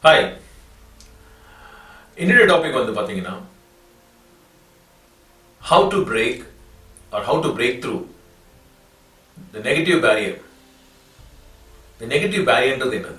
hi இன்னொரு topic வந்து பார்த்தீங்கன்னா how to break or how to break through the negative barrier the negative பேரியர்ன்றது என்னது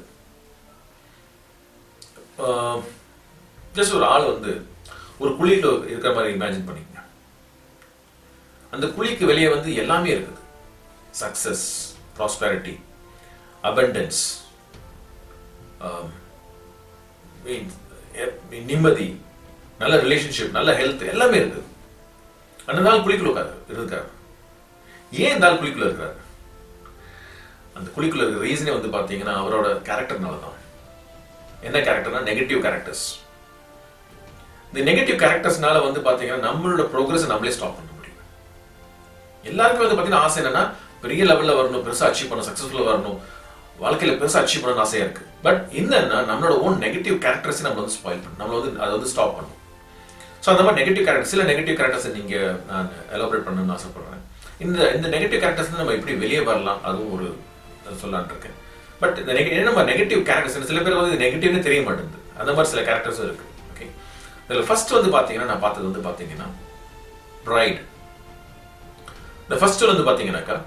ஜஸ்ட் ஒரு ஆள் வந்து ஒரு குழியில் இருக்கிற மாதிரி இமேஜின் பண்ணிக்கங்க அந்த குழிக்கு வெளியே வந்து எல்லாமே இருக்குது success prosperity abundance um, means, eh, நிம்மதி நல்ல ரிலேஷன்ஷிப் நல்ல ஹெல்த் எல்லாமே இருக்குது அந்த நாள் குழிக்குள்ள உட்காரு இருக்காரு ஏன் இந்த ஆள் குழிக்குள்ள இருக்கிறாரு அந்த குழிக்குள்ள இருக்கிற ரீசனே வந்து பார்த்தீங்கன்னா அவரோட கேரக்டர்னால தான் என்ன கேரக்டர்னா நெகட்டிவ் கேரக்டர்ஸ் இந்த நெகட்டிவ் கேரக்டர்ஸ்னால வந்து பார்த்தீங்கன்னா நம்மளோட ப்ரோக்ரஸ் நம்மளே ஸ்டாப் பண்ண முடியும் எல்லாருக்கும் வந்து பார்த்தீங்கன்னா ஆசை என்னன்னா பெரிய லெவலில் வரணும் பெருசாக அச்சீவ் பண்ணணும் சக்ஸஸ்ஃபுல்லாக வரணும் வாழ்க்கையில் பெருசாக அச்சீவ் பண்ணணும்னு ஆசையாக இருக்கு பட் என்னன்னா நம்மளோட ஓன் நெகட்டிவ் கேரக்டர்ஸ் நம்ம வந்து ஸ்பாயில் பண்ணணும் நம்மள வந்து அதை வந்து ஸ்டாப் பண்ணணும் ஸோ அந்த மாதிரி நெகட்டிவ் கேரக்டர் சில நெகட்டிவ் கேரக்டர்ஸை நீங்கள் நான் எலாபரேட் பண்ணணும்னு ஆசைப்படுறேன் இந்த இந்த நெகட்டிவ் கேரக்டர்ஸ் நம்ம எப்படி வெளியே வரலாம் அதுவும் ஒரு சொல்லலான் இருக்கேன் பட் இந்த நெக நம்ம நெகட்டிவ் கேரக்டர்ஸ் சில பேர் வந்து நெகட்டிவ்னு தெரிய மாட்டேங்குது அந்த மாதிரி சில கேரக்டர்ஸும் இருக்கு ஓகே இதில் ஃபர்ஸ்ட் வந்து பார்த்தீங்கன்னா நான் பார்த்தது வந்து பார்த்தீங்கன்னா ப்ரைட் இந்த ஃபர்ஸ்ட் வந்து பார்த்தீங்கன்னாக்கா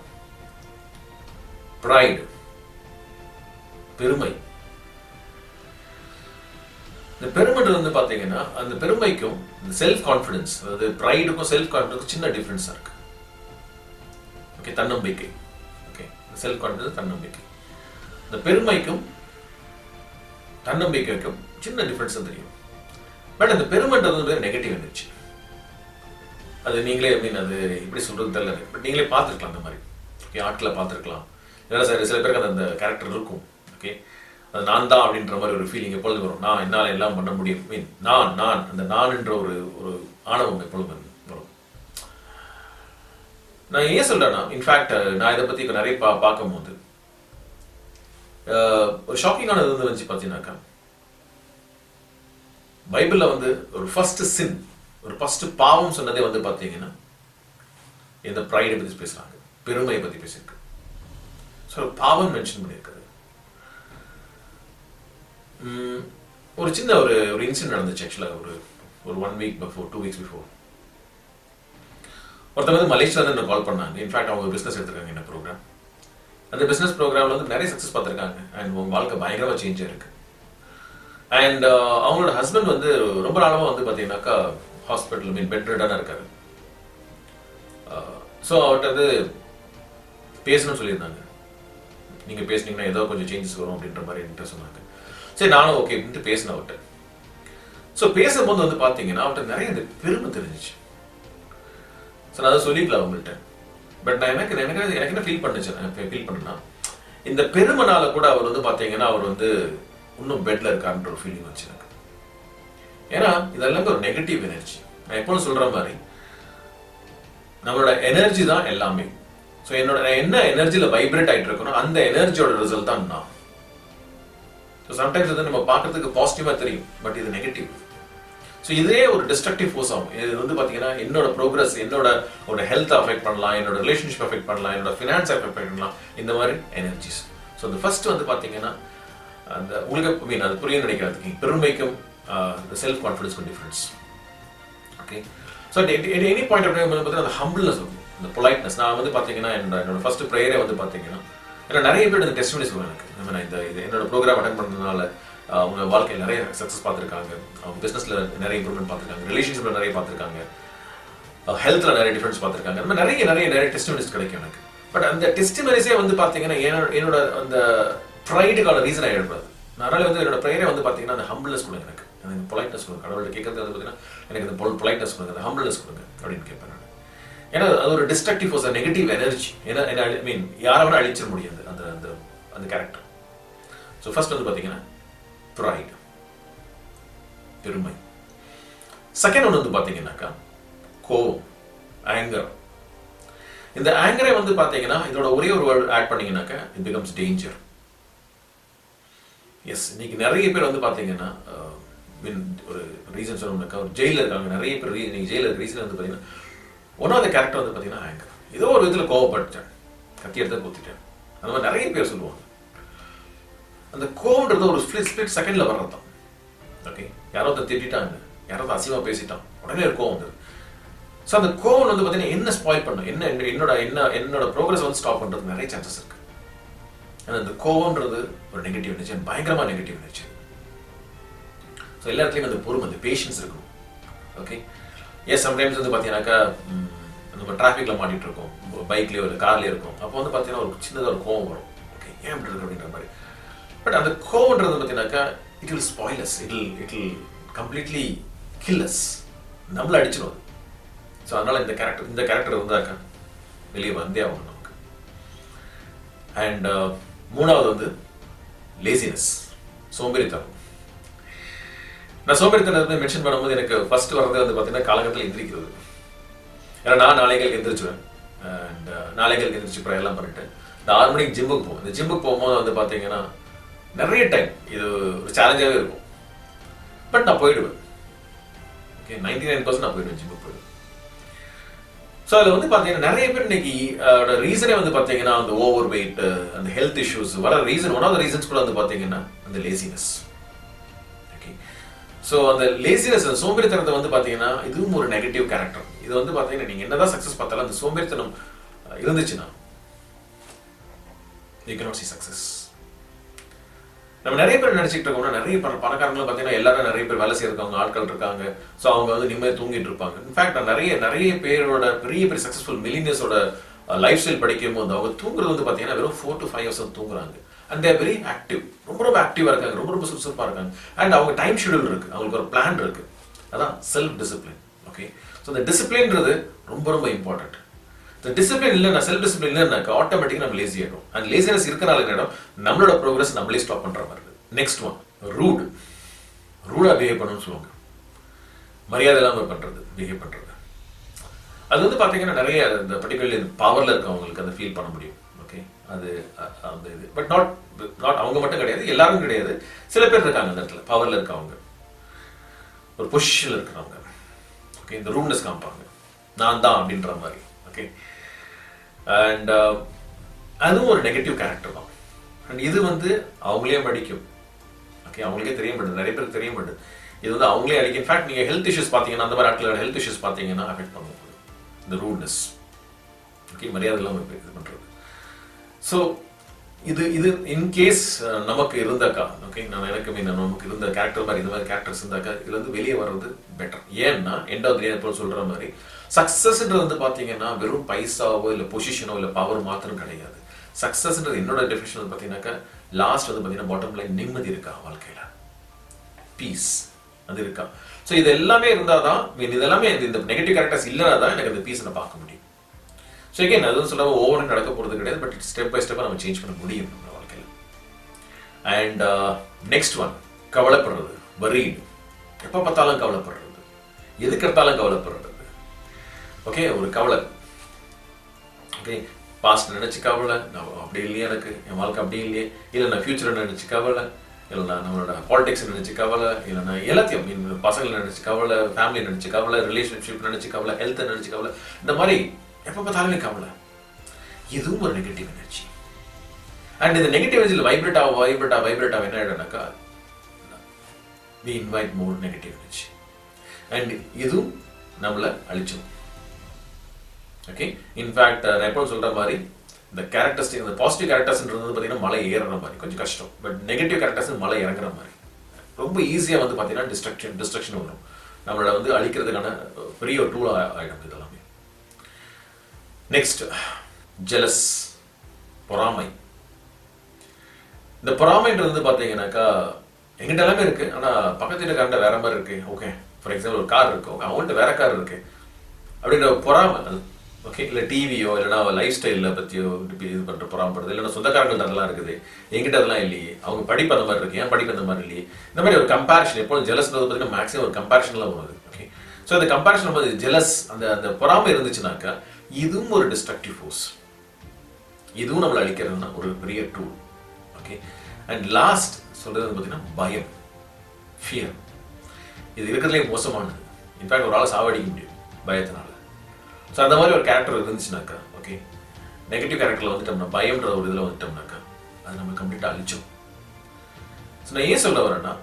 ப்ரைடு பெருமை இந்த பெருமைன்றது வந்து பாத்தீங்கன்னா அந்த பெருமைக்கும் இந்த செல்ஃப் கான்ஃபிடன்ஸ் அதாவது ப்ரைடுக்கும் செல்ஃப் கான்ஃபிடன்ஸ் சின்ன டிஃபரன்ஸ் இருக்கு ஓகே தன்னம்பிக்கை ஓகே செல்ஃப் கான்ஃபிடன்ஸ் தன்னம்பிக்கை இந்த பெருமைக்கும் தன்னம்பிக்கைக்கும் சின்ன டிஃபரன்ஸ் தெரியும் பட் அந்த பெருமைன்றது வந்து நெகட்டிவ் எனர்ஜி அது நீங்களே மீன் அது எப்படி சொல்றது தெரியல பட் நீங்களே பார்த்துருக்கலாம் அந்த மாதிரி ஓகே ஆட்களை பார்த்துருக்கலாம் இல்லை சார் சில பேருக்கு அந்த கேரக்டர் இருக்கும் ஓகே அது நான் தான் அப்படின்ற மாதிரி ஒரு ஃபீலிங் எப்பொழுது வரும் நான் என்னால் எல்லாம் பண்ண முடியும் மீன் நான் நான் அந்த நான் என்ற ஒரு ஒரு ஆணவம் எப்பொழுது வரும் நான் ஏன் சொல்றேன்னா இன்ஃபேக்ட் நான் இதை பத்தி நிறைய பா பார்க்கும்போது ஒரு ஷாக்கிங்கானது வந்து வந்து பார்த்தீங்கன்னாக்கா பைபிளில் வந்து ஒரு ஃபர்ஸ்ட் சின் ஒரு ஃபர்ஸ்ட் பாவம் சொன்னதே வந்து பார்த்தீங்கன்னா இந்த ப்ரைடை பற்றி பேசுறாங்க பெருமையை பற்றி பேசியிருக்கு ஸோ பாவம் மென்ஷன் பண்ணியிருக்காரு ஒரு சின்ன ஒரு ஒரு இன்சிடென்ட் நடந்துச்சு ஆக்சுவலாக ஒரு ஒரு one week before two weeks before ஒருத்தர் வந்து மலேசியாவில் என்ன கால் பண்ணாங்க இன்ஃபேக்ட் அவங்க பிஸ்னஸ் எடுத்திருக்காங்க என்ன ப்ரோக்ராம் அந்த பிஸ்னஸ் ப்ரோக்ராமில் வந்து நிறைய சக்ஸஸ் பார்த்துருக்காங்க அண்ட் உங்க வாழ்க்கை பயங்கரமாக சேஞ்ச் ஆயிருக்கு அண்ட் அவங்களோட ஹஸ்பண்ட் வந்து ரொம்ப நாளமாக வந்து பார்த்தீங்கன்னாக்கா ஹாஸ்பிட்டல் மீன் பெட் ரெட்டான இருக்காரு ஸோ அவர்கிட்ட வந்து பேசணும்னு சொல்லியிருந்தாங்க நீங்கள் பேசுனீங்கன்னா ஏதோ கொஞ்சம் சேஞ்சஸ் வரும் அப்படின்ற மாதிரி என்கிட்ட சொன்னாங்க சரி நானும் ஓகே அப்படின்ட்டு பேசினேன் அவர்கிட்ட ஸோ பேசும்போது வந்து பார்த்தீங்கன்னா அவர்கிட்ட நிறைய இந்த பெருமை தெரிஞ்சிச்சு ஸோ நான் அதை சொல்லிக்கலாம் அவங்கள்ட்ட பட் நான் எனக்கு எனக்கு எனக்கு என்ன ஃபீல் பண்ணுச்சு நான் ஃபீல் பண்ணேன்னா இந்த பெருமைனால கூட அவர் வந்து பார்த்தீங்கன்னா அவர் வந்து இன்னும் பெட்ல இருக்கான்ற ஒரு ஃபீலிங் வச்சு எனக்கு ஏன்னா இதெல்லாம் ஒரு நெகட்டிவ் எனர்ஜி நான் எப்பொழுதும் சொல்ற மாதிரி நம்மளோட எனர்ஜி தான் எல்லாமே ஸோ என்னோட என்ன எனர்ஜியில் வைப்ரேட் ஆகிட்டு இருக்கணும் அந்த எனர்ஜியோட ரிசல்ட் தான் நான் ஸோ சம்டைம்ஸ் வந்து நம்ம பார்க்கறதுக்கு பாசிட்டிவாக தெரியும் பட் இது நெகட்டிவ் ஸோ இதே ஒரு டிஸ்ட்ரக்டிவ் ஃபோர்ஸ் ஆகும் இது வந்து பார்த்தீங்கன்னா என்னோட ப்ரோக்ரஸ் என்னோட ஒரு ஹெல்த் அஃபெக்ட் பண்ணலாம் என்னோட ரிலேஷன்ஷிப் அஃபெக்ட் பண்ணலாம் என்னோட ஃபினான்ஸ் அஃபெக்ட் பண்ணலாம் இந்த மாதிரி எனர்ஜிஸ் ஸோ இந்த ஃபர்ஸ்ட் வந்து பார்த்தீங்கன்னா அந்த உங்களுக்கு மீன் அது புரிய நினைக்கிறதுக்கு பெருமைக்கும் இந்த செல்ஃப் கான்ஃபிடன்ஸ்க்கும் difference okay so any point of time வந்து பார்த்தீங்கன்னா அந்த ஹம்பிள்னஸ் இருக்கும் இந்த பொலைட்னஸ் நான் வந்து பார்த்தீங்கன்னா என்னோட என்னோட ஃபர்ஸ்ட் ப்ரேயரே வந்து பார்த்தீங்கன்னா ஏன்னா நிறைய பேர் இந்த டெஸ்ட் பண்ணி சொல்லுவாங்க எனக்கு நான் இந்த இது என்னோட ப்ரோக்ராம் அட்டன் பண்ணதுனால அவங்க வாழ்க்கையில் நிறைய சக்ஸஸ் பார்த்துருக்காங்க அவங்க பிஸ்னஸில் நிறைய இம்ப்ரூவ்மெண்ட் பார்த்துருக்காங்க ரிலேஷன்ஷிப்பில் நிறைய பார்த்துருக்காங்க ஹெல்த்தில் நிறைய டிஃப்ரென்ஸ் பார்த்துருக்காங்க அந்த மாதிரி நிறைய நிறைய நிறைய டெஸ்டிமனிஸ் கிடைக்கும் எனக்கு பட் அந்த டெஸ்டிமனிஸே வந்து பார்த்தீங்கன்னா என்னோட என்னோட அந்த ப்ரைடுக்கான ரீசன் ஆகிடக்கூடாது அதனால வந்து என்னோட ப்ரேயரே வந்து பார்த்தீங்கன்னா அந்த ஹம்பிள்னஸ் கொடுங்க எனக்கு எனக்கு பொலைட்னஸ் கொடுங்க கடவுள்கிட்ட கேட்கறது வந்து பார்த்தீங்கன்னா எனக்கு இந்த பொல் பொலைட்னஸ் கொடுங்க அந்த ஹம்பிள்னஸ் கொடுங்க அப்படின்னு கேட்பேன் நான் ஏன்னா அது ஒரு டிஸ்ட்ரக்டிவ் ஃபோர்ஸ் நெகட்டிவ் எனர்ஜி ஏன்னா என்ன ஐ மீன் யாரை வேணா அழிச்சிட முடியாது அந்த அந்த அந்த கேரக்டர் ஸோ ஃபர்ஸ்ட் வந்து பார்த்தீங்கன்னா ப்ரைட் பெருமை செகண்ட் ஒன்று வந்து பார்த்தீங்கன்னாக்கா கோவம் ஆங்கர் இந்த ஆங்கரை வந்து பார்த்தீங்கன்னா இதோட ஒரே ஒரு வேர்டு ஆட் பண்ணீங்கன்னாக்கா இட் பிகம்ஸ் டேஞ்சர் எஸ் இன்னைக்கு நிறைய பேர் வந்து பார்த்தீங்கன்னா மீன் ஒரு ரீசன் சொல்லணும்னாக்கா ஒரு ஜெயிலில் இருக்காங்க நிறைய பேர் இன்னைக்கு ஜெயிலில் இருக்க ரீசன் வந்து பார்த்தீங்கன்னா ஒன் ஆஃப் த கேரக்டர் வந்து பார்த்தீங்கன்னா ஆங்கர் ஏதோ ஒரு விதத்தில் கோவப்பட்டேன் கத்தி எடுத்து குத்திட்டேன் அந்த மாதிரி நிறைய பேர் சொல்லுவாங்க அந்த கோவன்றது ஒரு ஸ்பிளிட் ஸ்பிளிட் செகண்ட்ல வர்றது தான் ஓகே யாரோ ஒருத்தர் திட்டாங்க யாரோ ஒருத்தர் அசிவா பேசிட்டான் உடனே ஒரு கோவம் வந்துரு ஸோ அந்த கோவம் வந்து பார்த்தீங்கன்னா என்ன ஸ்பாயில் பண்ணும் என்ன என்ன- என்னோட என்ன என்னோட ப்ரோக்ரஸ் வந்து ஸ்டாப் பண்ணுறது நிறைய சான்சஸ் இருக்கு ஆனா இந்த கோவம்ன்றது ஒரு நெகட்டிவ் எனர்ஜி பயங்கரமா நெகட்டிவ் எனர்ஜி ஸோ எல்லா இடத்துலையும் அந்த பொறுமை அந்த பேஷன்ஸ் இருக்கும் ஓகே எஸ் சம்டைம்ஸ் வந்து பார்த்தீங்கன்னாக்கா ம், நம்ம டிராஃபிக்ல மாட்டிட்டு இருக்கோம் பைக்லயோ இல்லை கார்லயோ இருக்கும் அப்போ வந்து பார்த்தீங்கன்னா ஒரு சின்னதாக ஒரு கோவம் வரும் ஓகே ஏன் இப்படி இருக்கு அப்படின்ற மாதிரி பட் அந்த கோவம்ன்றது பார்த்தீங்கன்னாக்கா it will spoils it will it will completely kills நம்மள அடிச்சிடும் அது ஸோ அதனால இந்த கேரக்டர் இந்த கேரக்டர் இருந்தாக்கா வெளியே வந்தே ஆகணும் நமக்கு அண்ட் மூணாவது வந்து லேசினஸ் சோம்பேறித்தனம் நான் சோம்பேறித்தனம் வந்து மென்ஷன் பண்ணும்போது எனக்கு ஃபர்ஸ்ட் வர்றது வந்து பார்த்தீங்கன்னா காலகட்டத்தில் எந்திரிக்கிறது ஏன்னா நான் நாளைகளுக்கு எந்திரிச்சுவேன் அண்ட் நாளைகளுக்கு எந்திரிச்சு ப்ரே எல்லாம் பண்ணிட்டு இந்த ஆறு மணிக்கு ஜிம்முக்கு போவேன் இந்த ஜிம்முக்கு போகும்போது வந்து பார்த்தீங்கன்னா நிறைய டைம் இது ஒரு சேலஞ்சாகவே இருக்கும் பட் நான் போயிடுவேன் ஓகே நைன்டி நைன் பர்சன்ட் நான் போயிடுவேன் ஜிம்முக்கு போயிடுவேன் ஸோ அதில் வந்து பார்த்தீங்கன்னா நிறைய பேர் இன்னைக்கு ரீசனே வந்து பார்த்தீங்கன்னா அந்த ஓவர் வெயிட் அந்த ஹெல்த் இஷ்யூஸ் வர reason one of the reasons கூட வந்து பார்த்தீங்கன்னா அந்த லேசினஸ் ஓகே ஸோ அந்த லேசினஸ் அந்த சோம்பேறித்தனத்தை வந்து பார்த்தீங்கன்னா இதுவும் ஒரு நெகட்டிவ் கேரக்டர் இது வந்து பார்த்தீங்கன்னா நீங்கள் என்னதான் சக்ஸஸ் பார்த்தாலும் அந்த சோம்பேறித்தனம் அஹ், இருந்துச்சுன்னா யூ cannot see சக்ஸஸ் நம்ம நிறைய பேர் நினைச்சிட்டு இருக்கோம்னா நிறைய பண பணக்காரங்களும் பார்த்தீங்கன்னா எல்லாரும் நிறைய பேர் வேலை செய்யறவங்க ஆட்கள் இருக்காங்க ஸோ அவங்க வந்து நிம்மதி தூங்கிட்டு இருப்பாங்க இன்ஃபேக்ட் நான் நிறைய நிறைய பேரோட பெரிய பெரிய சக்ஸஸ்ஃபுல் மில்லினியர்ஸோட லைஃப் ஸ்டைல் படிக்கும் போது அவங்க தூங்குறது வந்து பார்த்தீங்கன்னா வெறும் ஃபோர் டு ஃபைவ் ஹவர்ஸ் தூங்குறாங்க அண்ட் தேர் வெரி ஆக்டிவ் ரொம்ப ரொம்ப ஆக்டிவாக இருக்காங்க ரொம்ப ரொம்ப சுறுசுறுப்பாக இருக்காங்க அண்ட் அவங்க டைம் ஷெடியூல் இருக்கு அவங்களுக்கு ஒரு பிளான் இருக்கு அதான் செல்ஃப் டிசிப்ளின் ஓகே ஸோ இந்த டிசிப்ளின்றது ரொம்ப ரொம்ப இம்பார்ட்டன்ட் இந்த டிசிப்ளின் இல்லைன்னா செல்ஃப் டிசிப்ளின் இல்லைனாக்கா ஆட்டோமேட்டிக்காக நம்ம லேசி ஆகிடும் அண்ட் லேசினஸ் இருக்கனால என்ன ஆகிடும் நம்மளோட ப்ரோக்ரஸ் நம்மளே ஸ்டாப் பண்ற மாதிரி இருக்கு நெக்ஸ்ட் ஒன் ரூட் ரூடா பிஹேவ் பண்ணணும்னு சொல்லுவாங்க மரியாதை இல்லாமல் பண்றது பிஹேவ் பண்றது அது வந்து பாத்தீங்கன்னா நிறைய இந்த பர்டிகுலர்லி பவர்ல இருக்கவங்களுக்கு அதை ஃபீல் பண்ண முடியும் ஓகே அது அ- அந்த இது பட் நாட் நாட் அவங்க மட்டும் கிடையாது எல்லாரும் கிடையாது சில பேர் இருக்காங்க அந்த இடத்துல பவர்ல இருக்கவங்க ஒரு பொசிஷன்ல இருக்கிறவங்க ஓகே இந்த ரூம்னஸ் காமிப்பாங்க நான் தான் அப்படின்ற மாதிரி ஓகே அண்ட் அதுவும் ஒரு நெகட்டிவ் கேரக்டர் தான் அண்ட் இது வந்து அவங்களே அடிக்கும் ஓகே அவங்களுக்கே தெரிய மாட்டேது நிறைய பேருக்கு தெரிய மாட்டேது இது வந்து அவங்களே அடிக்கும் இன்ஃபேக்ட் நீங்க ஹெல்த் இஷ்யூஸ் பார்த்தீங்கன்னா அந்த மாதிரி ஆட்களோட ஹெல்த் இஷ்யூஸ் பார்த்தீங்கன்னா அஃபெக்ட் பண்ணும் இந்த ரூட்னஸ் ஓகே மரியாதை இல்லாமல் இது பண்றது ஸோ இது இது இன்கேஸ் நமக்கு இருந்தாக்கா ஓகே நான் எனக்கு மீன் நமக்கு இருந்த கேரக்டர் மாதிரி இந்த மாதிரி கேரக்டர்ஸ் இருந்தாக்கா இதுல இருந்து வெளியே வர்றது பெட்டர் ஏன்னா எண்ட் ஆஃப் தி போல் சொல்ற மாதிரி சக்சஸ்ன்றது வந்து பாத்தீங்கன்னா வெறும் பைசாவோ இல்ல பொசிஷனோ இல்ல பவர் மாத்திரம் கிடையாது சக்சஸ்ன்றது என்னோட டெஃபினேஷன் வந்து பாத்தீங்கன்னாக்கா லாஸ்ட் வந்து பாத்தீங்கன்னா பாட்டம் லைன் நிம்மதி இருக்கா வாழ்க்கையில பீஸ் அது இருக்கா ஸோ இது எல்லாமே இருந்தாதான் மீன் இது எல்லாமே இந்த- இந்த நெகட்டிவ் கேரக்டர்ஸ் இல்லைனா தான் எனக்கு அந்த பீஸ் நான் பார்க்க முடியும் ஸோ again அது சொல்ல ஓவர் நடக்க போறது கிடையாது பட் ஸ்டெப் பை ஸ்டெப்பாக நம்ம சேஞ்ச் பண்ண முடியும் நம்ம வாழ்க்கையில் அண்ட் நெக்ஸ்ட் ஒன் கவலைப்படுறது worried எப்போ பார்த்தாலும் கவலைப்படுறது எதுக்கு எடுத்தாலும் கவலைப்படுறது ஓகே ஒரு கவலை ஓகே பாஸ்ட் நினைச்சு கவலை நான் அப்படி இல்லையே எனக்கு என் வாழ்க்கை அப்படி இல்லையே இல்லை நான் ஃபியூச்சர் நினைச்சு கவலை இல்லைனா நம்மளோட பாலிடிக்ஸ் நினைச்சு கவலை இல்லைனா எல்லாத்தையும் மீன் பசங்களை நினைச்சு கவலை ஃபேமிலி நினைச்சு கவலை ரிலேஷன்ஷிப் நினைச்சு கவலை ஹெல்த்தை நினைச்சு கவலை இந்த மாதிரி எப்போ பார்த்தாலுமே கவலை இதுவும் ஒரு நெகட்டிவ் எனர்ஜி அண்ட் இந்த நெகட்டிவ் எனர்ஜியில் வைப்ரேட் ஆக வைப்ரேட் ஆக வைப்ரேட் ஆக என்ன ஆகிடும்னாக்கா we invite more negative energy and இதுவும் நம்மளை அழிச்சிடும் ஓகே இன்ஃபேக்ட் நான் எப்போ சொல்ற மாதிரி இந்த கேரக்டர்ஸ் இந்த பாசிட்டிவ் கேரக்டர்ஸ்ன்றது வந்து பார்த்தீங்கன்னா மலை ஏறுற மாதிரி கொஞ்சம் கஷ்டம் பட் நெகட்டிவ் கேரக்டர்ஸ் மலை இறங்குற மாதிரி ரொம்ப ஈஸியாக வந்து பார்த்தீங்கன்னா டிஸ்ட்ரக்ஷன் டிஸ்ட்ரக்ஷன் வரும் நம்மளை வந்து அழிக்கிறதுக்கான பெரிய ஒரு டூல் ஆகிடும் இதெல்லாமே நெக்ஸ்ட் ஜெலஸ் பொறாமை இந்த பொறாமைன்றது வந்து பார்த்தீங்கன்னாக்கா எங்கிட்ட எல்லாமே இருக்கு ஆனா பக்கத்து வீட்டுக்காரண்ட வேற மாதிரி இருக்கு ஓகே ஃபார் எக்ஸாம்பிள் ஒரு கார் இருக்கு அவங்கள்ட்ட வேற கார் இருக்கு அப்படின்ற ஒரு பொறாமை அது ஓகே இல்லை டிவியோ இல்லைனா லைஃப் ஸ்டைலில் பற்றியோ இது பண்ணுற பொறாமப்படுறது இல்லைன்னா சொந்தக்காரங்கள்ட்ட அதெல்லாம் இருக்குது எங்கிட்ட அதெல்லாம் இல்லையே அவங்க படிப்பு அந்த மாதிரி இருக்கு ஏன் படிப்பு அந்த மாதிரி இல்லையே இந்த மாதிரி ஒரு கம்பேரிஷன் எப்போதும் ஜெலஸ்ன்றது பார்த்தீங்கன்னா மேக்ஸிமம் ஒரு கம்பேரிஷன்லாம் வருது ஓகே ஸோ அந்த கம்பேரிஷன் போது ஜெலஸ் அந்த அந்த பொறாமை இருந்துச்சுனாக்கா இதுவும் ஒரு டிஸ்ட்ரக்டிவ் ஃபோர்ஸ் இதுவும் நம்மளை அழிக்கிறதுனா ஒரு பெரிய டூல் ஓகே அண்ட் லாஸ்ட் சொல்றது வந்து பார்த்தீங்கன்னா பயம் ஃபியர் இது இருக்கிறதுலே மோசமானது இன்ஃபேக்ட் ஒரு ஆளை சாவடிக்க முடியும் பயத்தினால ஸோ அந்த மாதிரி ஒரு கேரக்டர் இருந்துச்சுனாக்கா ஓகே நெகட்டிவ் கேரக்டரில் வந்துட்டோம்னா பயம்ன்ற ஒரு இதில் வந்துட்டோம்னாக்கா அது நம்ம கம்ப்ளீட்டாக அழிச்சோம் ஸோ நான் ஏன் சொல்ல வரேன்னா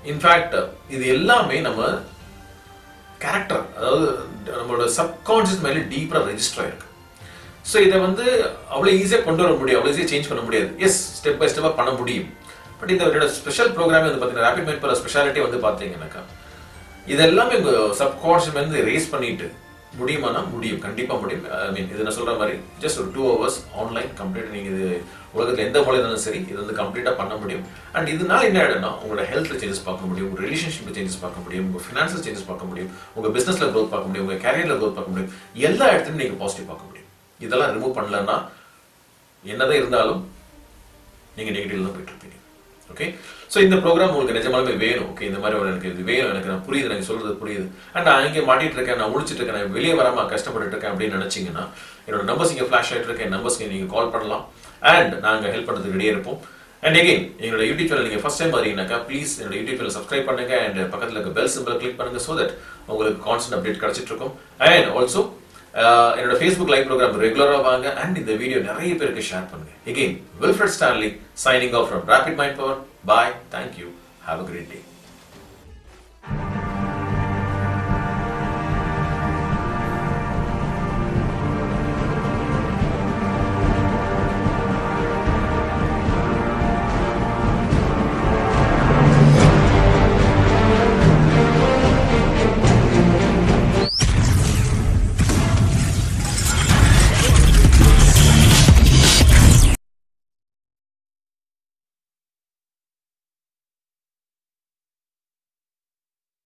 இன்ஃபேக்ட் இது எல்லாமே நம்ம கேரக்டர் அதாவது நம்மளோட சப்கான்ஷியஸ் மேலே டீப்பராக ரெஜிஸ்டர் ஆயிருக்கு ஸோ இதை வந்து அவ்வளோ ஈஸியாக கொண்டு வர முடியும் அவ்வளோ ஈஸியாக சேஞ்ச் பண்ண முடியாது எஸ் ஸ்டெப் பை ஸ்டெப்பாக பண்ண முடியும் பட் இந்த ஸ்பெஷல் ப்ரோக்ராம் வந்து பார்த்தீங்கன்னா ரேபிட் மைண்ட் பல ஸ்பெஷாலிட்டி வந்து பார்த்தீங்கன்னாக்கா இதெல்லாமே உங்கள் சப்கான்ஷியஸ் வந்து ரேஸ் பண்ணிட்டு முடியுமானா முடியும் கண்டிப்பாக முடியும் ஐ மீன் இது நான் சொல்கிற மாதிரி ஜஸ்ட் ஒரு டூ ஹவர்ஸ் ஆன்லைன் கம்ப்ளீட் நீங்கள் இது உலகத்தில் எந்த மொழி இருந்தாலும் சரி இது வந்து கம்ப்ளீட்டாக பண்ண முடியும் அண்ட் இதனால என்ன ஆயிடும்னா உங்களோட ஹெல்த்தில் சேஞ்சஸ் பார்க்க முடியும் உங்கள் ரிலேஷன்ஷிப்பில் சேஞ்சஸ் பார்க்க முடியும் உங்கள் ஃபினான்ஷியல் சேஞ்சஸ் பார்க்க முடியும் உங்கள் பிஸ்னஸில் க்ரோத் பார்க்க முடியும் உங்கள் கேரியரில் க்ரோத் பார்க்க முடியும் எல்லா இடத்துலையும் நீங்கள் பாசிட்டிவ் பார்க்க முடியும் இதெல்லாம் ரிமூவ் பண்ணலன்னா என்னதான் இருந்தாலும் நீங்கள் நெகட்டிவ் தான் போயிட்டு இருப்பீங்க ஓகே ஸோ இந்த ப்ரோக்ராம் உங்களுக்கு நிஜமாலுமே வேணும் ஓகே இந்த மாதிரி ஒரு எனக்கு இது வேணும் எனக்கு நான் புரியுது எனக்கு சொல்றது புரியுது அண்ட் நான் இங்கே மாட்டிட்டு இருக்கேன் நான் முடிச்சிட்டு இருக்கேன் நான் வெளியே வராம கஷ்டப்பட்டு இருக்கேன் அப்படின்னு நினைச்சீங்கன்னா என்னோட நம்பர்ஸ் இங்கே ஃபிளாஷ் ஆகிட்டு இருக்கேன் நம்பர்ஸ்க்கு நீங்கள் கால் பண்ணலாம் அண்ட் நாங்கள் ஹெல்ப் பண்ணுறதுக்கு ரெடியாக இருப்போம் அண்ட் எகைன் என்னோட யூடியூப் சேனல் நீங்கள் ஃபஸ்ட் டைம் வரீங்கனாக்கா ப்ளீஸ் என்னோட யூடியூப் சேனல் சப்ஸ்கிரைப் பண்ணுங்க அண்ட் பக்கத்தில் இருக்க பெல் சிம்பிள் கிளிக் பண்ணுங்க ஸோ தட் உங்களுக்கு கான்ஸ்டன்ட் அப்டேட் கிடைச்சிட்டு இருக்கும் அண்ட் ஆல்சோ என்னோட ஃபேஸ்புக் லைவ் ப்ரோக்ராம் ரெகுலராக வாங்க அண்ட் இந்த வீடியோ நிறைய பேருக்கு ஷேர் பண்ணுங்க again Wilfred Stanley signing off from Rapid Mind Power bye thank you have a great day